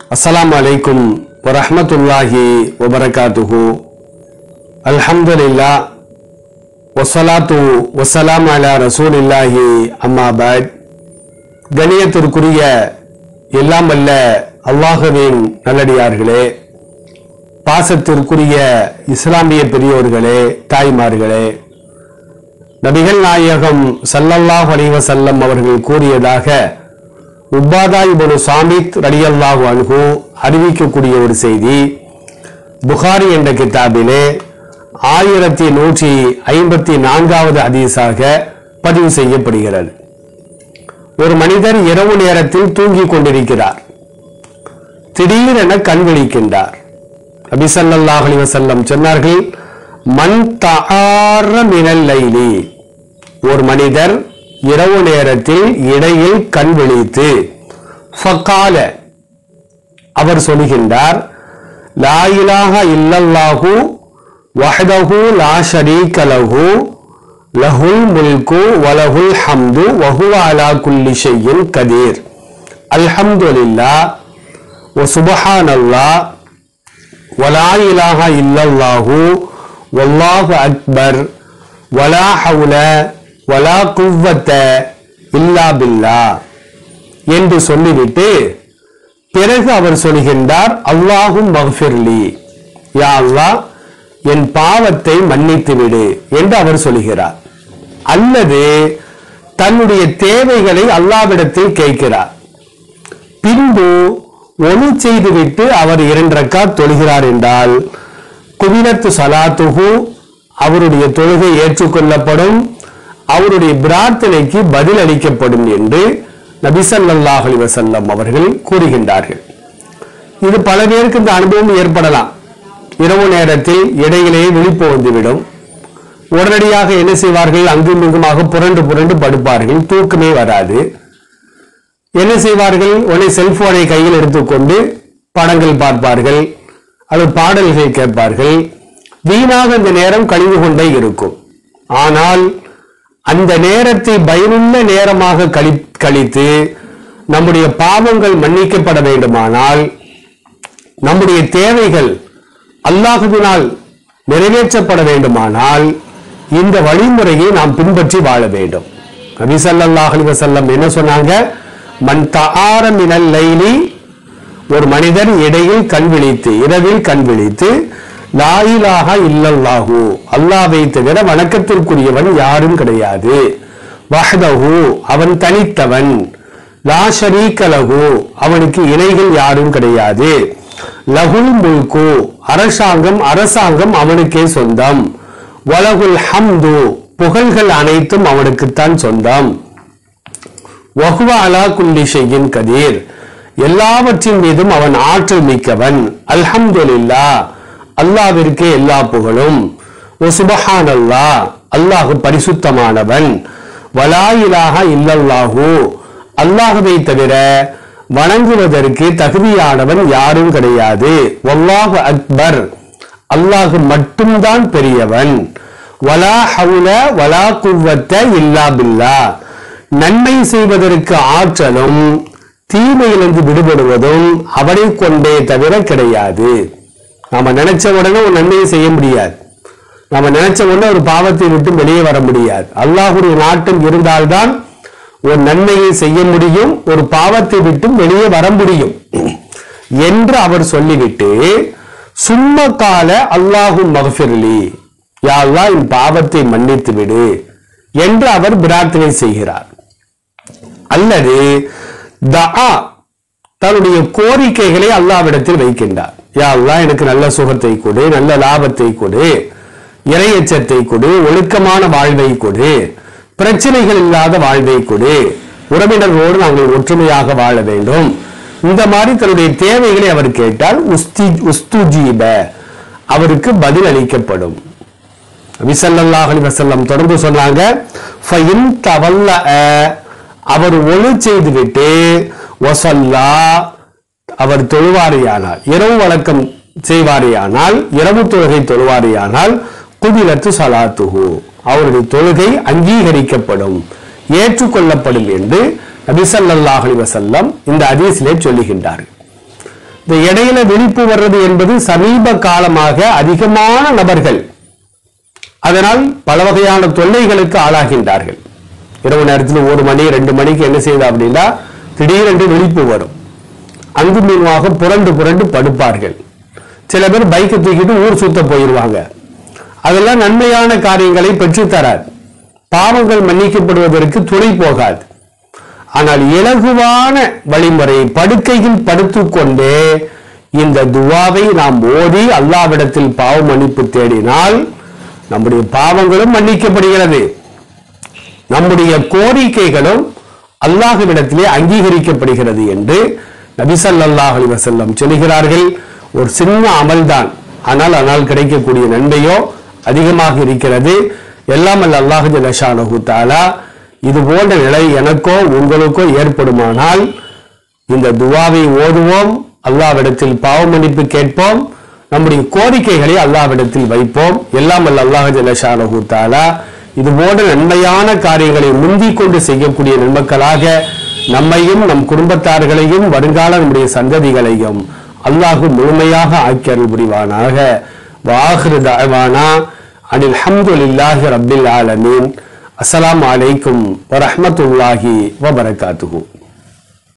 அஸ்ஸலாமு அலைக்கும் வரஹ்மத்துல்லாஹி வபரகாத்துஹு அல்ஹம்துலில்லா வஸ்ஸலாத்து வஸ்ஸலாம் அலா ரசூலில்லாஹி அம்மா பாத் கணியத்திற்குரிய எல்லாம் வல்ல அல்லாஹுவின் நல்லடியார்களே பாசத்திற்குரிய இஸ்லாமிய பெரியோர்களே தாய்மார்களே நபிகள் நாயகம் ஸல்லல்லாஹு அலைஹி வஸல்லம் அவர்கள் கூறியதாக உபாதா இபனு சாமித் ரலியல்லாஹு அன்ஹு அறிவிக்கக்கூடிய ஒரு செய்தி புகாரி என்ற கிதாபிலே ஆயிரத்தி நூற்றி ஐம்பத்தி நான்காவது ஹதீஸாக பதிவு செய்யப்படுகிறது ஒரு மனிதர் இரவு நேரத்தில் தூங்கிக் கொண்டிருக்கிறார் திடீரென கண் விழிக்கின்றார் நபி ஸல்லல்லாஹு அலைஹி வஸல்லம் சொன்னார்கள் மன் தஆர மினல் லைலி ஒரு மனிதர் இரவு நேரத்தில் இடையில் கண் விழித்து ஃபகால அவர் சொல்கின்றார் லா இலாஹ இல்லல்லாஹு வஹ்தஹு லா ஷரீக லஹு லஹுல் முல்கு வலஹுல் ஹம்து வஹுவ அலா குல்லி ஷையின் கதீர் அல்ஹம்துலில்லாஹ் வ சுப்ஹானல்லாஹ் ولا إله إلا الله والله أكبر ولا حول ولا قوة إلا بالله என்று சொல்லிவிட்டு பிறகு அவர் சொல்கின்றார் அல்லாஹும் மஃபிர்லி யா அல்லாஹ் என் பாவத்தை மன்னித்து விடு என்று அவர் சொல்கிறார் அல்லது தன்னுடைய தேவைகளை அல்லாவிடத்தில் கேட்கிறார் பின்பு ஒளி செய்துவிட்டு அவர் இரண்டு ரக்காத் தொழுகிறார் என்றால் குபிலத்து சலாத்துஹு அவருடைய தொழுகை ஏற்றுக்கொள்ளப்படும் அவருடைய பிரார்த்தனைக்கு பதில் அளிக்கப்படும் என்று நபிசல்லாஹ் அலி வசல்லம் அவர்கள் கூறுகின்றார்கள் இது பல பேருக்கு இந்த அனுபவம் ஏற்படலாம் இரவு நேரத்தில் இடையிலேயே விழிப்பு வந்துவிடும் உடனடியாக என்ன செய்வார்கள் அங்கும் இங்குமாக புரண்டு புரண்டு படுப்பார்கள் தூக்கமே வராது என்ன செய்வார்கள் உடனே செல்போனை கையில் எடுத்துக்கொண்டு படங்கள் பார்ப்பார்கள் அல்லது பாடல்கள் கேட்பார்கள் வீணாக இந்த நேரம் கழிவு கொண்டே இருக்கும் ஆனால் அந்த நேரத்தை பயனுள்ள நேரமாக கழி கழித்து நம்முடைய பாவங்கள் மன்னிக்கப்பட வேண்டுமானால் நம்முடைய தேவைகள் அல்லாஹுவினால் நிறைவேற்றப்பட வேண்டுமானால் இந்த வழிமுறையை நாம் பின்பற்றி வாழ வேண்டும் நபி ஸல்லல்லாஹு அலைஹி வஸல்லம் என்ன சொன்னாங்க மன் தஆர மினல் லைலி ஒரு மனிதர் இடையில் கண் விழித்து இரவில் கண் விழித்து லா இலாஹா இல்லல்லாஹு அல்லாஹ்வை தவிர வணக்கத்திற்குரியவன் யாரும் கிடையாது வஹ்தஹு அவன் தனித்தவன் லா ஷரீக லஹு அவனுக்கு இணைகள் யாரும் கிடையாது லகுல் முல்கு அரசாங்கம் அரசாங்கம் அவனுக்கே சொந்தம் வலகுல் ஹம்து புகழ்கள் அனைத்தும் அவனுக்குத்தான் சொந்தம் வஹுவ அலா குல்லி ஷையின் கதீர் எல்லாவற்றின் மீதும் அவன் ஆற்றல் மிக்கவன் அல்ஹம்துலில்லா அல்லாவிற்கே எல்லா புகழும் சுபஹான் அல்லாஹ் அல்லாஹு பரிசுத்தமானவன் வலா இலாஹ இல்லல்லாஹு அல்லாஹுவை தவிர வணங்குவதற்கு தகுதியானவன் யாரும் கிடையாது வல்லாஹு அக்பர் அல்லாஹு மட்டும்தான் பெரியவன் வலா ஹவுல வலா குவத்த இல்லா பில்லா நன்மை செய்வதற்கு ஆற்றலும் தீமையிலிருந்து விடுபடுவதும் அவனை கொண்டே தவிர கிடையாது நாம நினைச்ச உடனே ஒரு நன்மையை செய்ய முடியாது நாம நினைச்ச உடனே ஒரு பாவத்தை விட்டு வெளியே வர முடியாது அல்லாஹுடைய நாட்டம் இருந்தால்தான் ஒரு நன்மையை செய்ய முடியும் ஒரு பாவத்தை விட்டும் வெளியே வர முடியும் என்று அவர் சொல்லிவிட்டு சும்ம கால அல்லாஹு மகஃபிர்லி யா அல்லாஹ் என் பாவத்தை மன்னித்து விடு என்று அவர் பிரார்த்தனை செய்கிறார் அல்லது தஆ தன்னுடைய கோரிக்கைகளை அல்லாவிடத்தில் வைக்கின்றார் யா அல்லாஹ் எனக்கு நல்ல சுகத்தை கொடு நல்ல லாபத்தை கொடு இறையச்சத்தை கொடு ஒழுக்கமான வாழ்வை கொடு பிரச்சனைகள் இல்லாத வாழ்வை கொடு உறவினர்களோடு நாங்கள் ஒற்றுமையாக வாழ வேண்டும் இந்த மாதிரி தன்னுடைய தேவைகளை அவர் கேட்டால் உஸ்தி உஸ்துஜீப அவருக்கு பதில் அளிக்கப்படும் நபிசல்லாஹ் அலி வசல்லம் தொடர்ந்து சொன்னாங்க ஃபைன் தவல்ல அவர் ஒளி செய்துவிட்டு வசல்லா அவர் தொழுவாரியானால் இரவு வழக்கம் செய்வாரியானால் இரவு தொழுகை தொழுவாரியானால் குதிலத்து சலாத்துஹு அவருடைய தொழுகை அங்கீகரிக்கப்படும் ஏற்றுக்கொள்ளப்படும் என்று நபிசல்லாஹ் அலி வசல்லம் இந்த ஹதீஸிலே சொல்லுகின்றார்கள் இந்த இடையில விழிப்பு வர்றது என்பது சமீப காலமாக அதிகமான நபர்கள் அதனால் பல வகையான தொல்லைகளுக்கு ஆளாகின்றார்கள் இரவு நேரத்தில் ஒரு மணி ரெண்டு மணிக்கு என்ன செய்யுது அப்படின்னா திடீரென்று விழிப்பு வரும் அங்கு மீனுமாக புரண்டு புரண்டு படுப்பார்கள் சில பேர் பைக்கை தூக்கிட்டு ஊர் சுத்த போயிடுவாங்க அதெல்லாம் நன்மையான காரியங்களை பெற்றுத் தராது பாவங்கள் மன்னிக்கப்படுவதற்கு துணை போகாது ஆனால் இலகுவான வழிமுறை படுக்கையில் படுத்துக்கொண்டே இந்த துவாவை நாம் ஓதி அல்லாவிடத்தில் பாவ மன்னிப்பு தேடினால் நம்முடைய பாவங்களும் மன்னிக்கப்படுகிறது நம்முடைய கோரிக்கைகளும் அல்லாஹ்விடத்திலே அங்கீகரிக்கப்படுகிறது என்று நபிசல்லாஹ் அலி வசல்லம் சொல்கிறார்கள் ஒரு சின்ன அமல்தான் ஆனால் ஆனால் கிடைக்கக்கூடிய நன்மையோ அதிகமாக இருக்கிறது எல்லாம் அல்ல அல்லாஹு ஜலஷானஹு தாலா இது போன்ற நிலை எனக்கோ உங்களுக்கோ ஏற்படுமானால் இந்த துவாவை ஓதுவோம் அல்லாவிடத்தில் பாவ மன்னிப்பு கேட்போம் நம்முடைய கோரிக்கைகளை அல்லாவிடத்தில் வைப்போம் எல்லாம் அல்ல அல்லாஹ் ஜலஷானஹு தாலா இது போன்ற நன்மையான காரியங்களை முந்திக் கொண்டு செய்யக்கூடிய நன்மக்களாக நம்மையும் நம் குடும்பத்தார்களையும் வருங்கால நம்முடைய சந்ததிகளையும் அல்லாஹு முழுமையாக ஆக்கி அருள் புரிவானாக வாஹிரு தஅவானா அனில் ஹம்துலில்லாஹி ரப்பில் ஆலமீன் அஸ்ஸலாமு அலைக்கும் வரஹ்மத்துல்லாஹி வபரகாத்துஹு